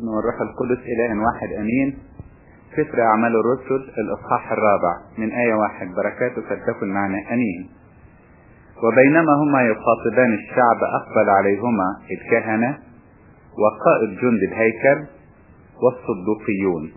من الروح القدس إله واحد أمين سفر أعمال الرسل الإصحاح الرابع من آية واحد بركاته فلتكن معنا أمين وبينما هما يخاطبان الشعب أقبل عليهما الكهنة وقائد جند الهيكل والصدوقيون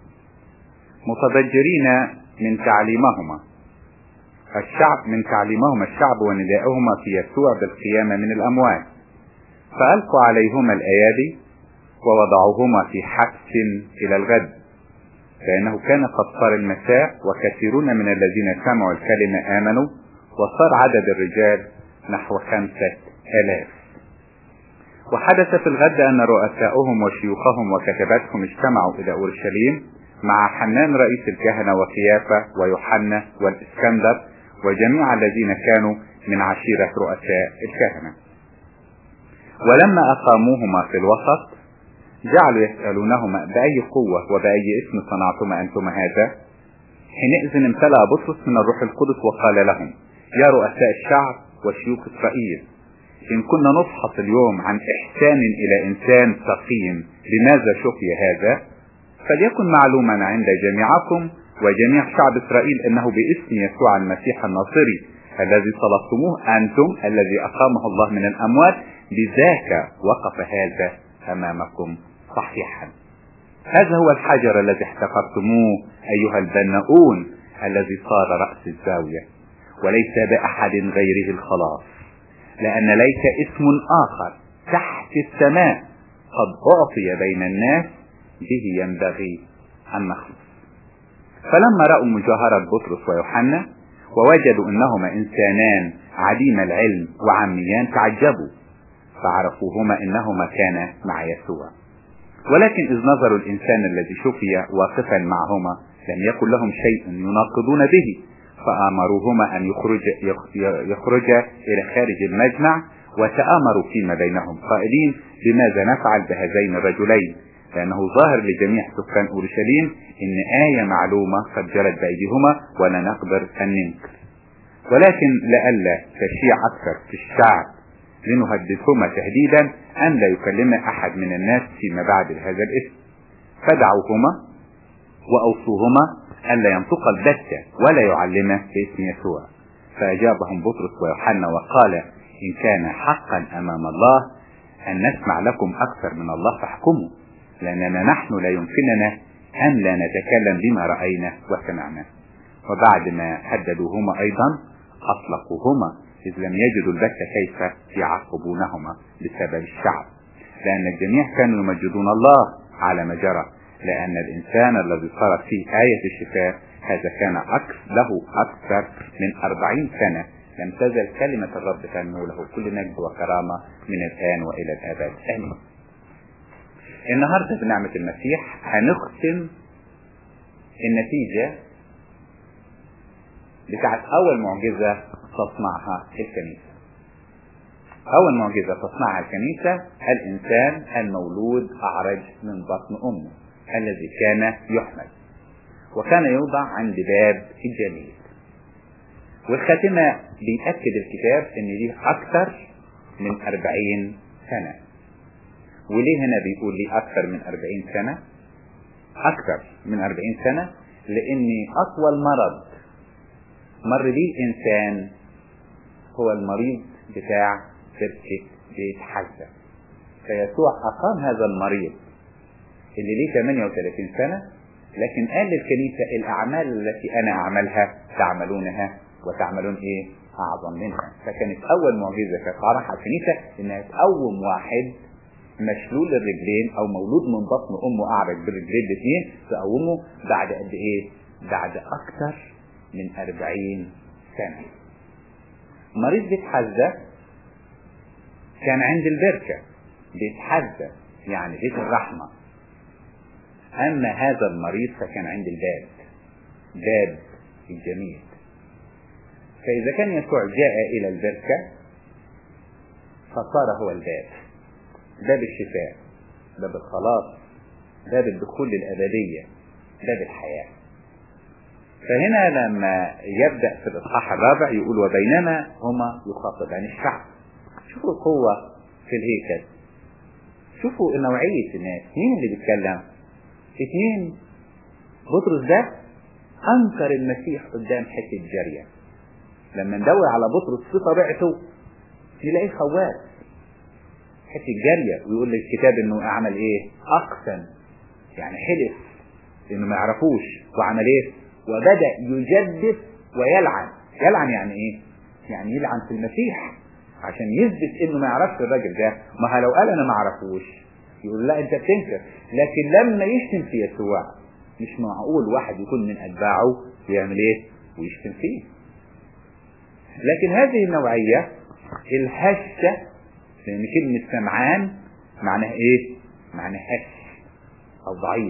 متضجرين من تعليمهما الشعب من تعليمهما الشعب وندائهما في يسوع بالقيامة من الأموات فألقوا عليهما الأيادي ووضعوهما في حبس إلى الغد لأنه كان قد صار المساء وكثيرون من الذين سمعوا الكلمة آمنوا وصار عدد الرجال نحو خمسة آلاف وحدث في الغد أن رؤساؤهم وشيوخهم وكتبتهم اجتمعوا إلى أورشليم مع حنان رئيس الكهنة وكيافة ويوحنا والإسكندر وجميع الذين كانوا من عشيرة رؤساء الكهنة ولما أقاموهما في الوسط جعلوا يسألونهما بأي قوة وبأي اسم صنعتما أنتما هذا حينئذ امتلأ بطرس من الروح القدس وقال لهم يا رؤساء الشعب وشيوخ إسرائيل إن كنا نفحص اليوم عن إحسان إلى إنسان سقيم لماذا شفي هذا فليكن معلوما عند جميعكم وجميع شعب إسرائيل أنه باسم يسوع المسيح الناصري الذي طلبتموه أنتم الذي أقامه الله من الأموات بذاك وقف هذا أمامكم صحيحا هذا هو الحجر الذي احتقرتموه أيها البناؤون الذي صار رأس الزاوية وليس بأحد غيره الخلاص لأن ليس اسم آخر تحت السماء قد أعطي بين الناس به ينبغي أن نخلص فلما رأوا مجاهرة بطرس ويوحنا ووجدوا أنهما إنسانان عديم العلم وعميان تعجبوا فعرفوهما انهما كانا مع يسوع ولكن اذ نظروا الانسان الذي شفي واقفا معهما لم يكن لهم شيء يناقضون به فامروهما ان يخرج يخرج الى خارج المجمع وتامروا فيما بينهم قائلين بماذا نفعل بهذين الرجلين لانه ظاهر لجميع سكان اورشليم ان ايه معلومه قد جرت بايديهما ولا نقدر ان ننكر ولكن لئلا تشيع اكثر في الشعب لنهددهما تهديدا أن لا يكلم أحد من الناس فيما بعد هذا الاسم فدعوهما وأوصوهما ألا ينطق البتة ولا يعلم باسم يسوع فأجابهم بطرس ويوحنا وقال إن كان حقا أمام الله أن نسمع لكم أكثر من الله فاحكموا لأننا نحن لا يمكننا أن لا نتكلم بما رأينا وسمعنا وبعد ما هددوهما أيضا أطلقوهما إذ لم يجدوا البت كيف يعاقبونهما بسبب الشعب لأن الجميع كانوا يمجدون الله على ما جرى لأن الإنسان الذي صارت فيه آية الشفاء هذا كان أكثر له أكثر من أربعين سنة لم تزل كلمة الرب تنمو له كل مجد وكرامة من الآن وإلى الأبد آمين النهاردة بنعمة المسيح هنختم النتيجة بتاعت أول معجزة تصنعها الكنيسة أول معجزة تصنعها الكنيسة الإنسان المولود أعرج من بطن أمه الذي كان يحمل وكان يوضع عند باب الجميل والخاتمة بيأكد الكتاب ان دي أكثر من أربعين سنة وليه هنا بيقول لي أكثر من أربعين سنة أكثر من أربعين سنة لأن أطول مرض مر بيه الإنسان هو المريض بتاع شركة بيت حزة فيسوع أقام هذا المريض اللي ليه 38 سنة لكن قال للكنيسة الأعمال التي أنا أعملها تعملونها وتعملون إيه أعظم منها فكانت أول معجزة كانت على الكنيسة إنها تقوم واحد مشلول الرجلين أو مولود من بطن أمه أعرج بالرجلين الاثنين تقومه بعد قد إيه؟ بعد أكثر من أربعين سنة مريض بيتحزة كان عند البركة بيتحزة يعني بيت الرحمة أما هذا المريض فكان عند الباب باب الجميل فإذا كان يسوع جاء إلى البركة فصار هو الباب باب الشفاء باب الخلاص باب الدخول للأبدية باب الحياة فهنا لما يبدأ في الإصحاح الرابع يقول وبينما هما يخاطبان الشعب شوفوا القوة في الهيكل شوفوا نوعية الناس مين اللي بيتكلم اتنين بطرس ده انكر المسيح قدام حتة جارية لما ندور على بطرس في طبيعته نلاقيه خواف حتة جارية ويقول للكتاب انه عمل ايه اقسم يعني حلف انه ما يعرفوش وعمل ايه وبدأ يجدف ويلعن يلعن يعني ايه يعني يلعن في المسيح عشان يثبت انه ما يعرفش الراجل ده ما لو قال انا ما اعرفوش يقول لا انت بتنكر لكن لما يشتم في يسوع مش معقول واحد يكون من اتباعه ويعمل ايه ويشتم فيه لكن هذه النوعية الهشة لان كلمة سمعان معناها ايه معناها هش او ضعيف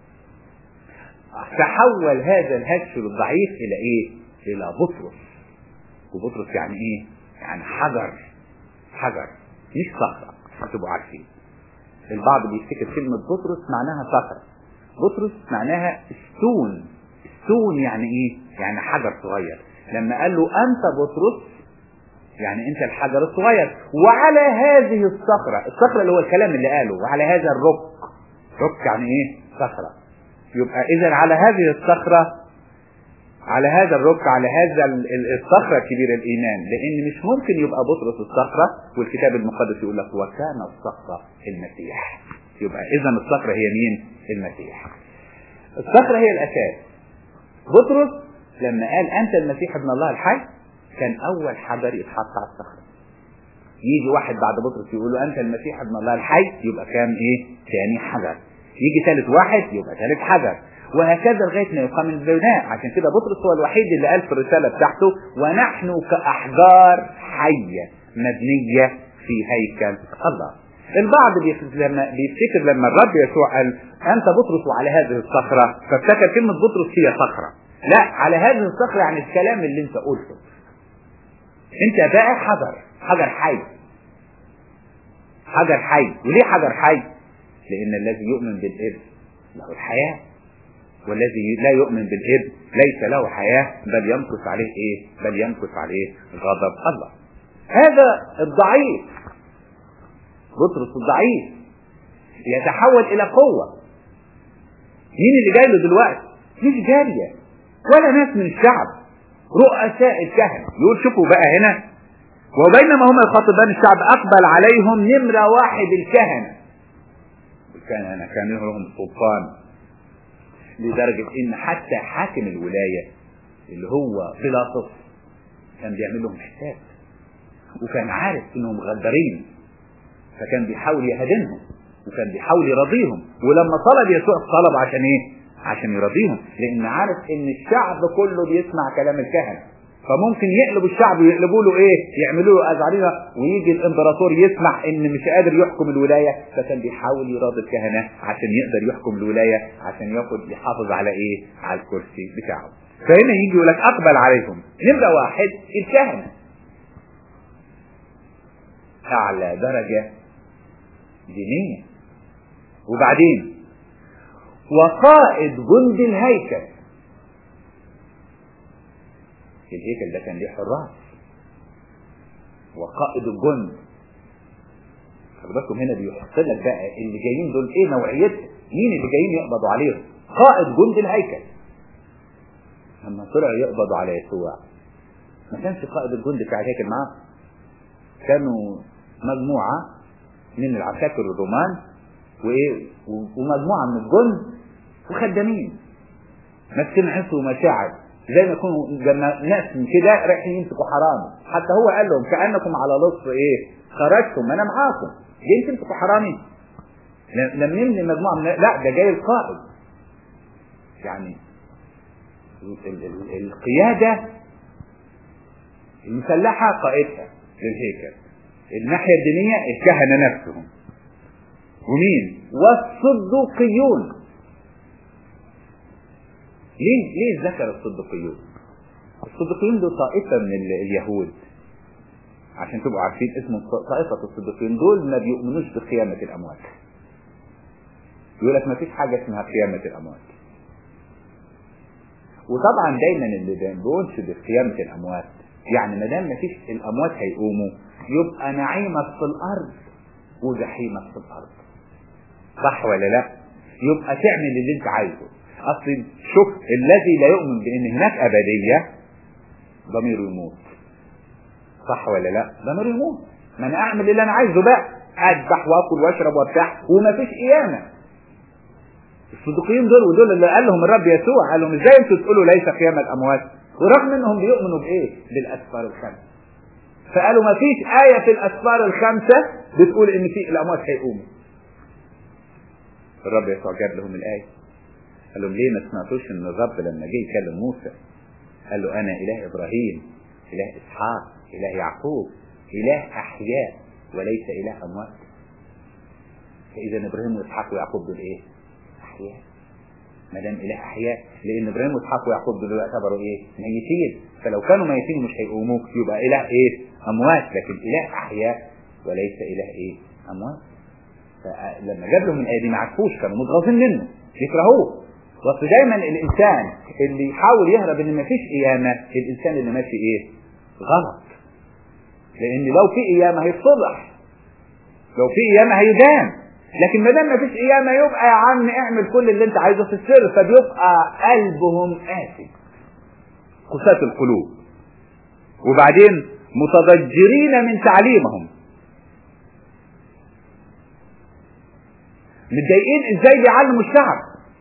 تحول هذا الهش للضعيف الى ايه الى بطرس وبطرس يعني ايه يعني حجر حجر مش صخرة هتبقوا عارفين البعض بيفتكر كلمة بطرس معناها صخرة بطرس معناها ستون ستون يعني ايه يعني حجر صغير لما قال له انت بطرس يعني انت الحجر الصغير وعلى هذه الصخرة الصخرة اللي هو الكلام اللي قاله وعلى هذا الرك رك يعني ايه صخرة يبقى اذا على هذه الصخرة على هذا الرك على هذا الصخرة كبير الإيمان لأن مش ممكن يبقى بطرس الصخرة والكتاب المقدس يقول لك وكان الصخرة المسيح يبقى إذا الصخرة هي مين؟ المسيح الصخرة هي الأساس بطرس لما قال أنت المسيح ابن الله الحي كان أول حجر يتحط على الصخرة يجي واحد بعد بطرس يقول له أنت المسيح ابن الله الحي يبقى كان إيه؟ ثاني حجر يجي ثالث واحد يبقى ثالث حجر وهكذا لغايه ما يقام البناء عشان كده بطرس هو الوحيد اللي قال في الرساله بتاعته ونحن كاحجار حيه مبنيه في هيكل الله البعض لما بيفتكر لما الرب يسوع قال انت بطرس وعلى هذه الصخره فافتكر كلمه بطرس هي صخره لا على هذه الصخره يعني الكلام اللي انت قلته انت بقى حجر حجر حي حجر حي وليه حجر حي لان الذي يؤمن بالابن له الحياه والذي لا يؤمن بالابن ليس له حياة بل يمكث عليه ايه بل يمكث عليه غضب الله هذا الضعيف بطرس الضعيف يتحول الى قوة مين اللي جاي له دلوقتي مش جارية ولا ناس من الشعب رؤساء الكهنة يقول شوفوا بقى هنا وبينما هم يخاطبان الشعب اقبل عليهم نمرة واحد الكهنة الكهنة كان لهم سلطان لدرجة ان حتى حاكم الولاية اللي هو بيلاطس كان بيعمل لهم حساب وكان عارف انهم غدارين فكان بيحاول يهدمهم وكان بيحاول يرضيهم ولما طلب يسوع طلب عشان ايه عشان يرضيهم لان عارف ان الشعب كله بيسمع كلام الكهنه فممكن يقلبوا الشعب ويقلبوا له ايه يعملوا له ازعرينه ويجي الامبراطور يسمع ان مش قادر يحكم الولايه فكان بيحاول يراضي الكهنه عشان يقدر يحكم الولايه عشان ياخد يحافظ على ايه على الكرسي بتاعه فهنا يجي يقول لك اقبل عليهم نمره واحد الكهنه اعلى درجه دينيه وبعدين وقائد جند الهيكل الهيكل ده كان ليه حراس وقائد الجند خلي بالكم هنا بيحط لك بقى اللي جايين دول ايه نوعيتهم مين اللي جايين يقبضوا عليهم قائد جند الهيكل لما طلعوا يقبضوا على يسوع ما كانش قائد الجند بتاع الهيكل معاه كانوا مجموعة من العساكر الرومان وايه ومجموعة من الجند وخدامين ماسكين عصوا ومشاعر زي ما يكونوا ناس من كده رايحين يمسكوا حرامي حتى هو قال لهم كانكم على لص ايه خرجتم انا معاكم جايين تمسكوا حرامي لم يمني مجموعه من لا ده جاي القائد يعني ال ال ال القياده المسلحه قائدها للهيكل الناحيه الدينيه الكهنه نفسهم ومين والصدوقيون ليه ليه ذكر الصدقيون الصدقيون دول طائفة من اليهود عشان تبقوا عارفين اسم طائفة الصدقيين دول ما بيؤمنوش بقيامة الأموات يقول لك ما فيش حاجة اسمها قيامة الأموات وطبعا دايما اللي ما بيقولش بقيامة الأموات يعني ما دام ما فيش الأموات هيقوموا يبقى نعيمك في الأرض وجحيمك في الأرض صح ولا لا يبقى تعمل اللي انت عايزه اصل شوف الذي لا يؤمن بان هناك ابديه ضميره يموت صح ولا لا ضميره يموت ما انا اعمل اللي انا عايزه بقى اذبح واكل واشرب وارتاح ومفيش قيامه الصديقين دول ودول اللي قال لهم الرب يسوع قال لهم ازاي انتوا تقولوا ليس قيام الاموات ورغم انهم بيؤمنوا بايه بالاسفار الخمسه فقالوا ما فيش آية في الأسفار الخمسة بتقول إن في الأموات هيقوموا. الرب يسوع جاب لهم الآية. قال لهم ليه ما سمعتوش إن الرب لما جه يكلم موسى قال له أنا إله إبراهيم، إله إسحاق، إله يعقوب، إله أحياء وليس إله أموات. فإذا إبراهيم وإسحاق ويعقوب دول إيه؟ أحياء. ما دام إله أحياء لأن إبراهيم وإسحاق ويعقوب دول يعتبروا إيه؟ ميتين فلو كانوا ميتين مش هيقوموا يبقى إله إيه؟ أموات لكن إله أحياء وليس إله إيه؟ أموات فلما جاب لهم الآية دي ما عرفوش كانوا متغاظين منه يكرهوه بس دايما الإنسان اللي يحاول يهرب إن مفيش قيامة الإنسان اللي ماشي إيه؟ غلط لأن لو في قيامة هيتصلح لو في قيامة هيدان لكن ما دام مفيش قيامة يبقى يا عم اعمل كل اللي انت عايزه في السر فبيبقى قلبهم قاسي قساة القلوب وبعدين متضجرين من تعليمهم متضايقين ازاي بيعلموا الشعب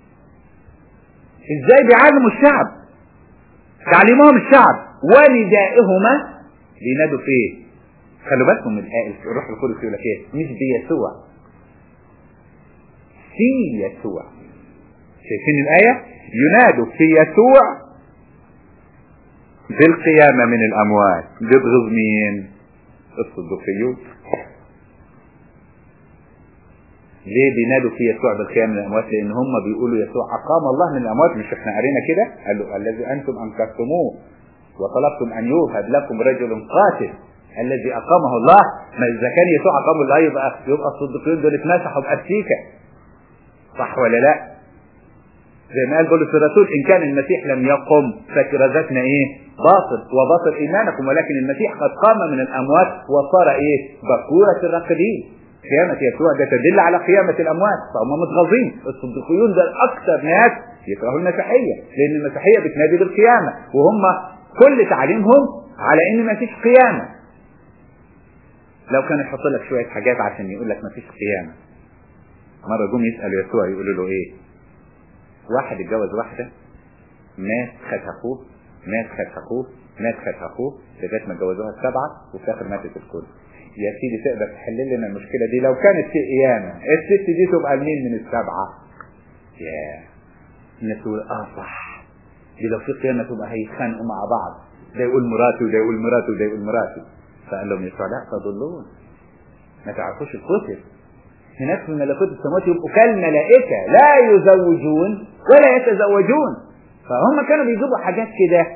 ازاي بيعلموا الشعب تعليمهم الشعب وندائهما بينادوا في ايه خلوا بالكم من الآية الروح القدس يقول لك ايه مش بيسوع في يسوع شايفين الآية ينادوا في يسوع بالقيامة من الأموات بيبغض مين الصدوقيون ليه بينادوا في يسوع بالقيامة من الأموات لأن هم بيقولوا يسوع أقام الله من الأموات مش احنا قرينا كده قال له الذي أنتم أنكرتموه وطلبتم أن يوهب لكم رجل قاتل الذي أقامه الله ما إذا كان يسوع أقامه الله يبقى يبقى الصديقين دول اتمسحوا بأرسيكة صح ولا لا؟ زي ما قال بولس الرسول ان كان المسيح لم يقم فكرازتنا ايه باطل وباطل ايمانكم ولكن المسيح قد قام من الاموات وصار ايه بكورة الراقدين قيامة يسوع ده تدل على قيامة الاموات فهم متغاظين الصديقيون ده اكثر ناس يكرهوا المسيحية لان المسيحية بتنادي بالقيامة وهم كل تعليمهم على ان مفيش قيامة لو كان يحط لك شوية حاجات عشان يقول لك مفيش قيامة مرة جم يسألوا يسوع يقولوا له ايه واحد اتجوز واحدة مات خد اخوه مات خد اخوه مات خد اخوه لغاية ما اتجوزوها السبعة وفي الاخر ماتت الكل يا سيدي تقدر تحل لنا المشكلة دي لو كانت في قيامة الست دي تبقى لمين من السبعة يا الناس تقول اه صح دي لو في قيامة تبقى هيتخانقوا مع بعض ده يقول مراتي وده يقول مراتي وده يقول مراتي فقال لهم يسوع لا تضلون ما تعرفوش الكتب هناك في ملكوت السماوات يبقوا كالملائكة لا يزوجون ولا يتزوجون فهم كانوا بيجيبوا حاجات كده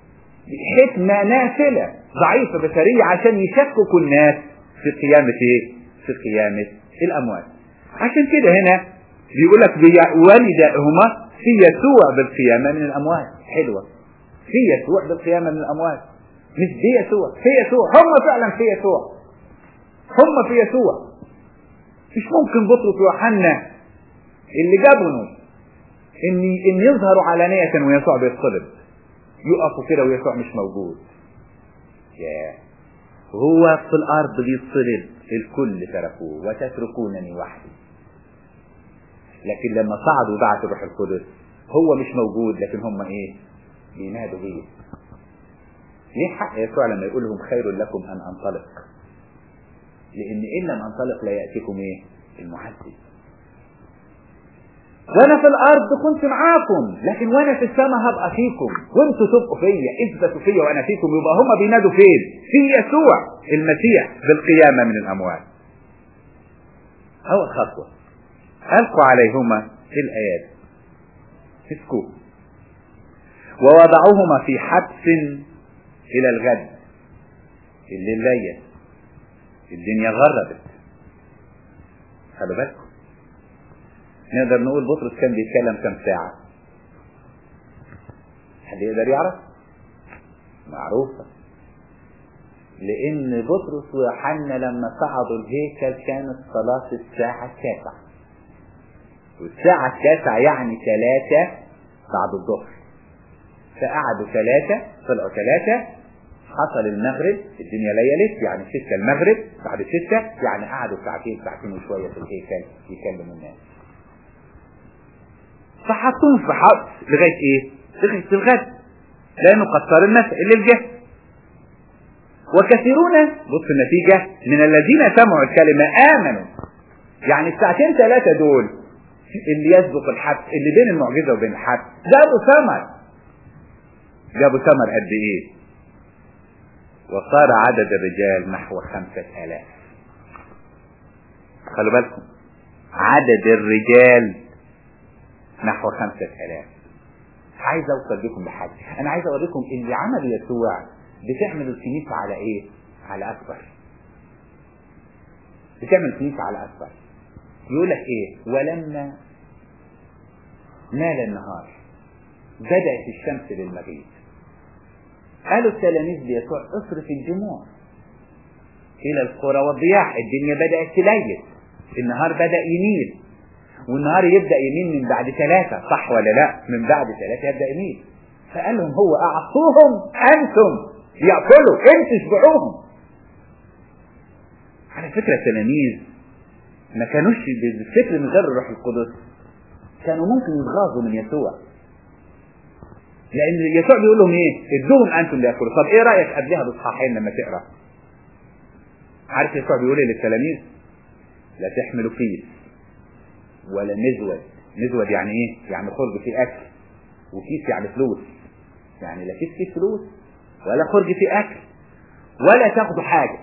حكمة نافلة ضعيفة بشرية عشان يشككوا الناس في قيامة ايه؟ في قيامة الأموات عشان كده هنا بيقول لك والدائهما في يسوع بالقيامة من الأموات حلوة في يسوع بالقيامة من الأموات مش في يسوع في يسوع هم فعلا في يسوع هم في يسوع مش ممكن بطرس ويوحنا اللي جابوا ان ان يظهروا علانية ويسوع بيتصلب يقفوا كده ويسوع مش موجود يا هو في الارض بيتصلب الكل تركوه وتتركونني وحدي لكن لما صعدوا بعث الروح القدس هو مش موجود لكن هم ايه بينادوا بيه ليه حق يسوع لما يقول لهم خير لكم ان انطلق لان ان لم انطلق لا ياتيكم ايه المحدث وانا في الارض كنت معاكم لكن وانا في السماء هبقى فيكم وانتوا تبقوا فيا اثبتوا فيا وانا فيكم يبقى هم بينادوا فين في يسوع المسيح بالقيامه من الاموات اول خطوه القوا عليهما الايات مسكوه ووضعوهما في حبس الى الغد الليل ليل الدنيا غربت خلوا بالكم نقدر نقول بطرس كان بيتكلم كم ساعة حد يقدر يعرف معروفة لأن بطرس ويوحنا لما صعدوا الهيكل كانت صلاة الساعة التاسعة والساعة التاسعة يعني ثلاثة بعد الظهر فقعدوا ثلاثة طلعوا ثلاثة حصل المغرب الدنيا ليلت يعني ستة المغرب بعد ستة يعني قعدوا ساعتين ساعتين وشوية في الهيكل يكلموا الناس فحطوهم في حبس لغاية ايه؟ لغاية الغد لأنه قد صار المساء الليل جه وكثيرون بص النتيجة من الذين سمعوا الكلمة آمنوا يعني الساعتين ثلاثة دول اللي يسبق الحبس اللي بين المعجزة وبين الحبس جابوا ثمر جابوا ثمر قد ايه وصار عدد الرجال نحو خمسة آلاف خلوا بالكم عدد الرجال نحو خمسة آلاف عايز اوصل بكم لحاجة انا عايز اوريكم اللي عمل يسوع بتعمل الكنيسة على ايه على اكبر بتعمل الكنيسة على اكبر يقول لك ايه ولما مال النهار بدأت الشمس للمغيب قالوا التلاميذ ليسوع اصرف الجموع الى القرى والضياع الدنيا بدأت تليل النهار بدأ يميل والنهار يبدأ يميل من بعد ثلاثة صح ولا لا من بعد ثلاثة يبدأ يميل فقال لهم هو أعطوهم أنتم يأكلوا انتوا اشبعوهم على فكرة التلاميذ ما كانوش بالفكر من غير الروح القدس كانوا ممكن يتغاظوا من يسوع لان يسوع بيقول لهم ايه ادوهم انتم لياكلوا طب ايه رايك قبلها باصحاحين لما تقرا عارف يسوع بيقول ايه للتلاميذ لا تحملوا كيس ولا مزود مزود يعني ايه يعني خرج فيه اكل وكيس يعني فلوس يعني لا كيس فيه فلوس ولا خرج فيه اكل ولا تاخدوا حاجه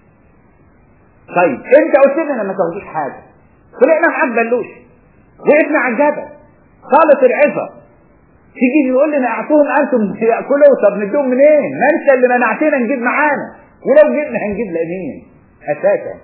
طيب انت قلت لنا ما تاخدوش حاجه طلعنا معاك بلوش وقفنا على الجبل خالص العظه تيجي يقول لنا اعطوهم انتم ياكلوا طب ندوهم منين؟ ما انت اللي منعتنا نجيب معانا ولو جبنا هنجيب لمين؟ اساسا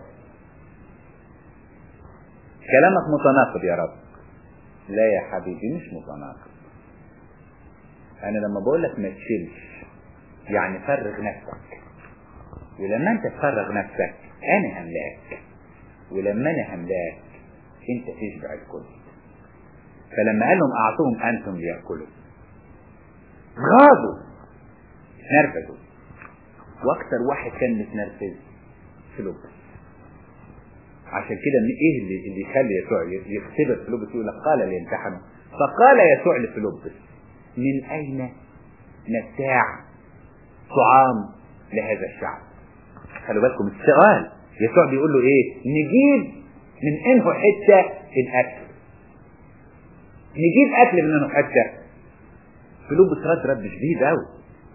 كلامك متناقض يا رب لا يا حبيبي مش متناقض انا لما بقول لك ما تشيلش يعني فرغ نفسك ولما انت تفرغ نفسك انا هملاك ولما انا هملاك انت تشبع الكل فلما قال لهم اعطوهم انتم ليأكلوا غاضوا نرفزوا واكثر واحد كان متنرفز فلوبس عشان كده من ايه اللي, اللي يخلي يسوع يختبر فلوبس يقول لك قال ليمتحنه فقال يسوع لفلوبس من اين نبتاع طعام لهذا الشعب خلوا بالكم السؤال يسوع بيقول له ايه نجيب من انه حته الاكل نجيب اكل من انه حته فلوبس رد رد شديد قوي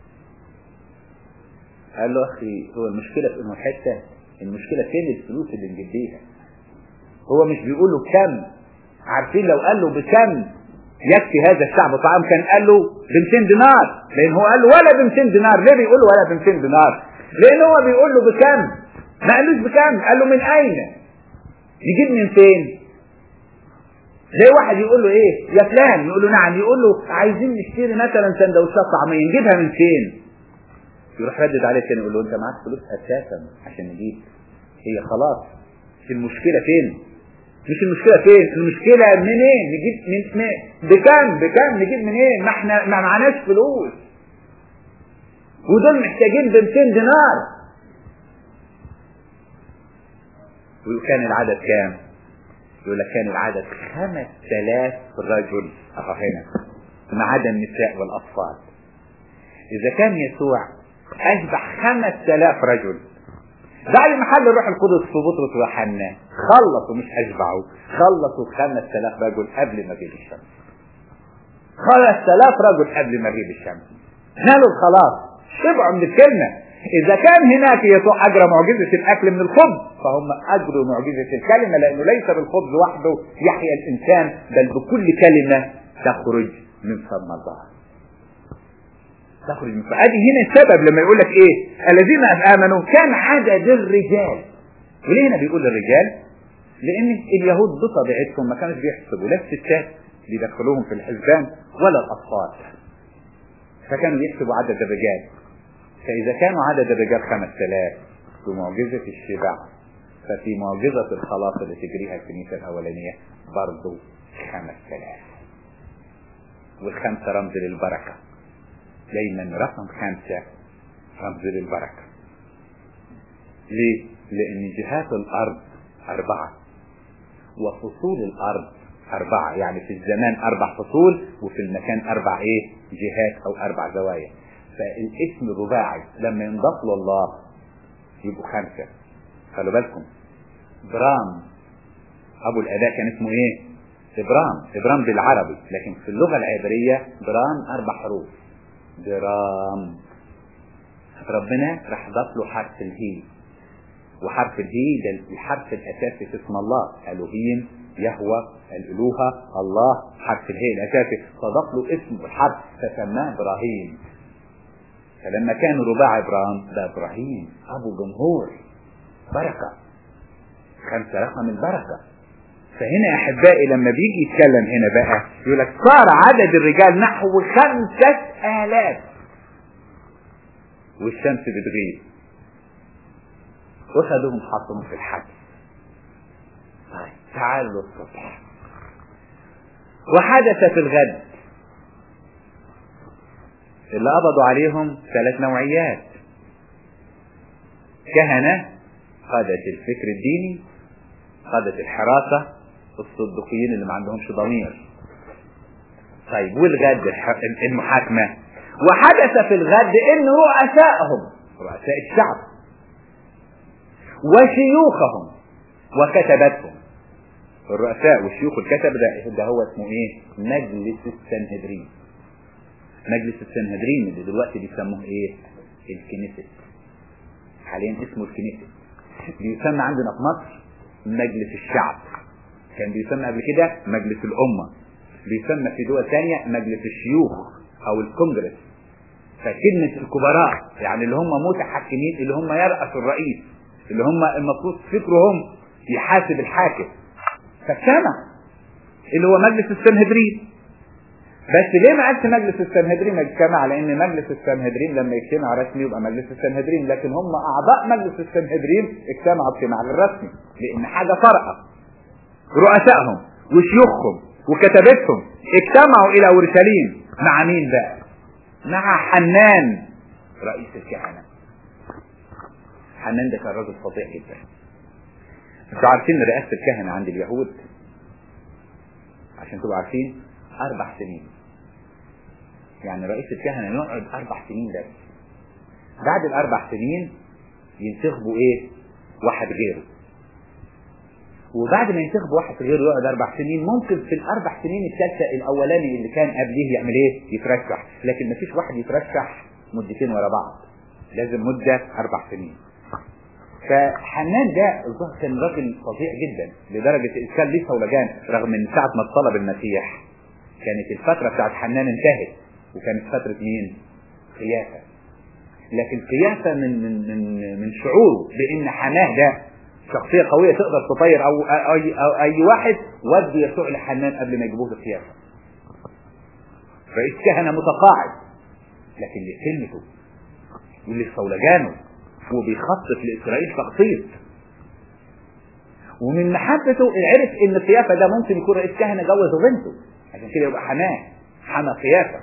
قال له اخي هو المشكله في انه حته المشكله فين الفلوس اللي نجيب بيها هو مش بيقول له كم عارفين لو قال له بكم يكفي هذا الشعب طعام كان قال له ب 200 دينار لان هو قال له ولا ب 200 دينار ليه بيقول له ولا ب 200 دينار لان هو بيقول له بكم ما قالوش بكم قال له من اين يجيب من فين زي واحد يقول له ايه يا فلان يقول له نعم يقول له عايزين نشتري مثلا سندوتشات طعميه نجيبها من فين يروح ردد عليه تاني يقول له انت معاك فلوس اساسا عشان نجيب هي خلاص المشكله فين مش المشكله فين المشكله منين نجيب من, من بكام بكام نجيب منين ما احنا ما معناش فلوس ودول محتاجين ب 200 دينار وكان العدد كام يقول لك كان العدد 5000 رجل اهو هنا ما عدا النساء والاطفال اذا كان يسوع اشبع 5000 رجل بعد ما حل الروح القدس في بطرس ويوحنا خلصوا مش اشبعوا خلصوا 5000 رجل قبل مغيب الشمس 5000 رجل قبل مغيب الشمس نالوا الخلاص شبعوا من الكلمه اذا كان هناك يسوع اجرى معجزه الاكل من الخبز فهم اجروا معجزه الكلمه لانه ليس بالخبز وحده يحيا الانسان بل بكل كلمه تخرج من فم الله تخرج من فم ادي هنا السبب لما يقول لك ايه الذين امنوا كان عدد الرجال وليه هنا بيقول الرجال لان اليهود بطبيعتهم ما كانوش بيحسبوا لا الستات بيدخلوهم في الحسبان ولا الاطفال فكانوا يحسبوا عدد الرجال فإذا كانوا عدد الرجال خمس آلاف بمعجزة الشبع ففي معجزة الخلاص اللي تجريها الكنيسة الأولانية برضه خمس تلاف والخمسة رمز للبركة دايما رقم خمسة رمز للبركة ليه؟ لأن جهات الأرض أربعة وفصول الأرض أربعة يعني في الزمان أربع فصول وفي المكان أربع إيه؟ جهات أو أربع زوايا فالاسم الرباعي لما ينضاف له الله يبقوا خمسة خلوا بالكم برام أبو الأداء كان اسمه إيه؟ إبرام إبرام بالعربي لكن في اللغة العبرية برام أربع حروف برام ربنا راح ضاف له حرف الهي وحرف الهي ده الحرف الأساسي في اسم الله ألوهيم يهوى الألوهة الله حرف الهي الأساسي فضاف له اسم الحرف فسماه إبراهيم فلما كان رباع إبراهيم ده إبراهيم أبو جمهور بركة خمسة رقم البركة فهنا يا أحبائي لما بيجي يتكلم هنا بقى يقول لك صار عدد الرجال نحو خمسة آلاف والشمس بتغيب وخدوهم حطهم في الحبس طيب تعالوا الصبح وحدث في الغد اللي قبضوا عليهم ثلاث نوعيات كهنة قادة الفكر الديني قادة الحراسة الصدقيين اللي ما عندهمش ضمير طيب والغد المحاكمة وحدث في الغد ان رؤسائهم رؤساء الشعب وشيوخهم وكتبتهم الرؤساء والشيوخ والكتب ده, ده هو اسمه ايه مجلس السنهدرين مجلس السنهدرين اللي دلوقتي بيسموه ايه الكنيست حاليا اسمه الكنيست بيسمى عندنا في مصر مجلس الشعب كان بيسمى قبل كده مجلس الأمة بيسمى في دول ثانية مجلس الشيوخ أو الكونجرس فكلمة الكبراء يعني اللي هم متحكمين اللي هم يرأسوا الرئيس اللي هم المفروض فكرهم يحاسب الحاكم فاجتمع اللي هو مجلس السنهدرين بس ليه ما قالش مجلس السنهدرين اجتمع لان مجلس السنهدرين لما يجتمع رسمي يبقى مجلس السنهدرين لكن هم اعضاء مجلس السنهدرين اجتمعوا اجتماع غير رسمي لان حاجه فرقه رؤسائهم وشيوخهم وكتبتهم اجتمعوا الى اورشليم مع مين بقى مع حنان رئيس الكهنه حنان ده كان راجل فظيع جدا انتوا عارفين رئاسه الكهنه عند اليهود عشان تبقوا عارفين اربع سنين يعني رئيس الكهنه يقعد اربع سنين بس بعد الاربع سنين ينتخبوا ايه واحد غيره وبعد ما ينتخب واحد غيره يقعد اربع سنين ممكن في الاربع سنين الثالثه الاولاني اللي كان قبليه يعمل ايه يترشح لكن مفيش واحد يترشح مدتين ورا بعض لازم مده اربع سنين فحنان ده الظاهر كان راجل فظيع جدا لدرجه كان ليه صولجان رغم من ساعه ما طلب المسيح كانت الفتره بتاعت حنان انتهت وكانت فتره مين؟ قياسه لكن قياسه من من من من شعوره بان حناه ده شخصية قوية تقدر تطير أو أي, أو أي واحد ودي يسوع لحنان قبل ما يجيبوه القيامة. رئيس كهنة متقاعد لكن اللي كلمته واللي صولجانه وبيخطط لإسرائيل تخطيط ومن محبته عرف ان القيافة ده ممكن يكون رئيس كهنة جوز بنته عشان كده يبقى حماه حما قيافة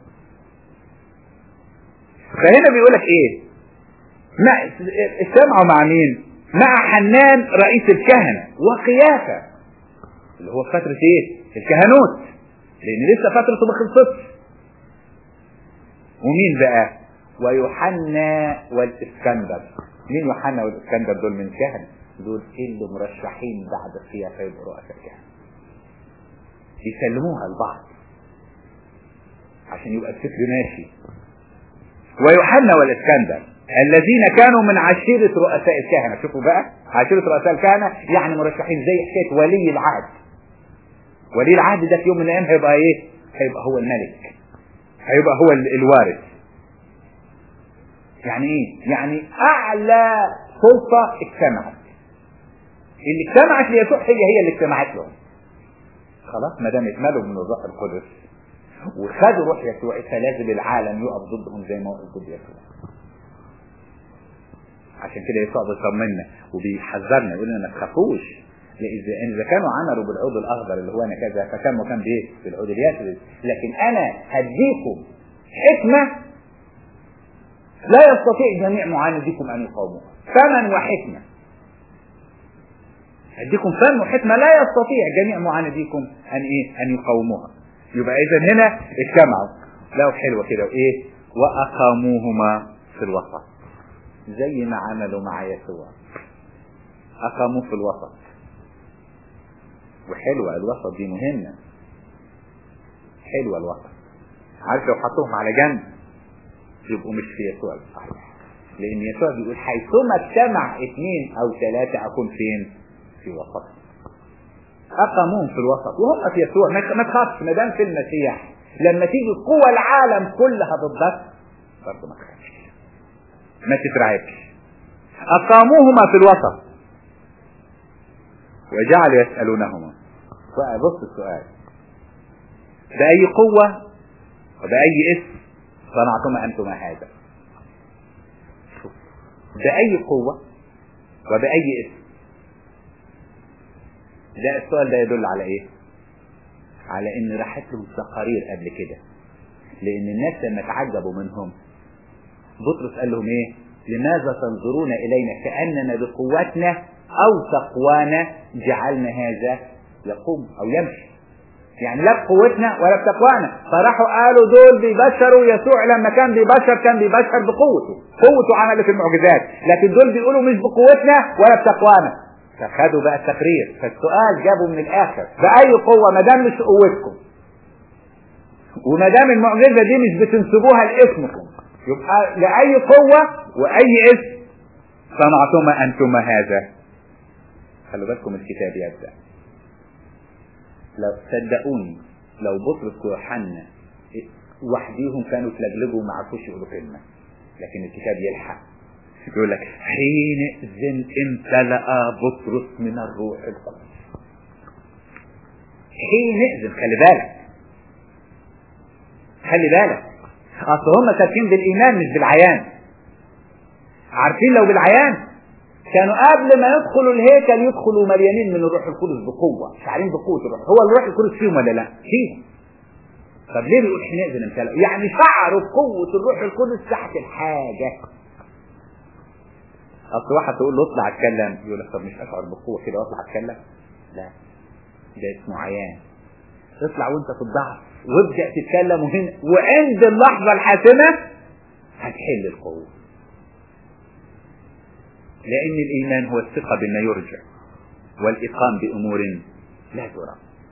فهنا بيقول لك ايه ما اجتمعوا مع مين مع حنان رئيس الكهنة وقيافة اللي هو فترة ايه الكهنوت لان لسه فترته ما خلصتش ومين بقى ويوحنا والاسكندر مين يوحنا والاسكندر دول من كهنة دول اللي مرشحين بعد القيافة يبقوا رؤساء كهنة يسلموها لبعض عشان يبقى الفكر ماشي ويوحنا والاسكندر الذين كانوا من عشيرة رؤساء الكهنة شوفوا بقى عشيرة رؤساء الكهنة يعني مرشحين زي حكاية ولي العهد ولي العهد ده في يوم من الأيام هيبقى إيه؟ هيبقى هو الملك هيبقى هو الوارث يعني إيه؟ يعني أعلى سلطة اجتمعت اللي اجتمعت ليسوع هي هي اللي اجتمعت لهم خلاص ما دام اتملوا من الروح القدس وخدوا روح يسوع فلازم العالم يقف ضدهم زي ما وقف ضد يسوع عشان كده يسوع بيطمنا وبيحذرنا يقول لنا ما تخافوش لإذا إذا كانوا عملوا بالعود الأخضر اللي هو أنا كذا فكان وكان بإيه؟ بالعود اليسري لكن أنا هديكم حكمة لا يستطيع جميع معانديكم أن يقاوموها فمن وحكمة هديكم فن وحكمة لا يستطيع جميع معانديكم أن إيه؟ أن يقاوموها يبقى إذا هنا اجتمعوا لو حلوة كده وإيه؟ وأقاموهما في الوسط زي ما عملوا مع يسوع أقاموه في الوسط وحلوة الوسط دي مهمة حلوة الوسط عارف لو حطوهم على جنب يبقوا مش في يسوع الصحيح لأن يسوع بيقول حيثما اجتمع اثنين أو ثلاثة أكون فين؟ في وسط أقاموهم في الوسط وهم في يسوع ما تخافش ما دام في المسيح لما تيجي قوى العالم كلها ضدك برضه ما تخافش ما تترعبش أقاموهما في الوسط وجعلوا يسألونهما بص السؤال بأي قوة وبأي اسم صنعتما أنتما هذا بأي قوة وبأي اسم ده السؤال ده يدل على ايه على ان راحت لهم تقارير قبل كده لان الناس لما تعجبوا منهم بطرس قال لهم ايه لماذا تنظرون الينا كاننا بقوتنا او تقوانا جعلنا هذا يقوم او يمشي يعني لا بقوتنا ولا بتقوانا فراحوا قالوا دول بيبشروا يسوع لما كان بيبشر كان بيبشر بقوته قوته عملت المعجزات لكن دول بيقولوا مش بقوتنا ولا بتقوانا فخدوا بقى التقرير فالسؤال جابوا من الاخر باي قوه ما دام مش قوتكم وما دام المعجزه دي مش بتنسبوها لاسمكم يبقى لاي قوه واي اسم صنعتما انتما هذا خلوا بالكم الكتاب يبدا لو صدقوني لو بطرس ويوحنا وحديهم كانوا تلجلجوا ما عرفوش يقولوا كلمه لكن الكتاب يلحق يقول لك حينئذ امتلأ بطرس من الروح القدس حينئذ خلي بالك خلي بالك اصل هم ساكنين بالايمان مش بالعيان عارفين لو بالعيان كانوا قبل ما يدخلوا الهيكل يدخلوا مليانين من الروح القدس بقوه شعرين بقوه الروح هو الروح القدس فيهم ولا لا فيهم طب ليه بيقول حينئذ امتلأ يعني شعروا بقوه الروح القدس تحت الحاجه اصل واحد تقول له اطلع اتكلم يقول لك طب مش اشعر بقوه كده واطلع اتكلم لا ده اسمه عيان اطلع وانت في الضعف وابدا تتكلم وهنا وعند اللحظه الحاسمه هتحل القوه لان الايمان هو الثقه بما يرجع والاقام بامور لا ترى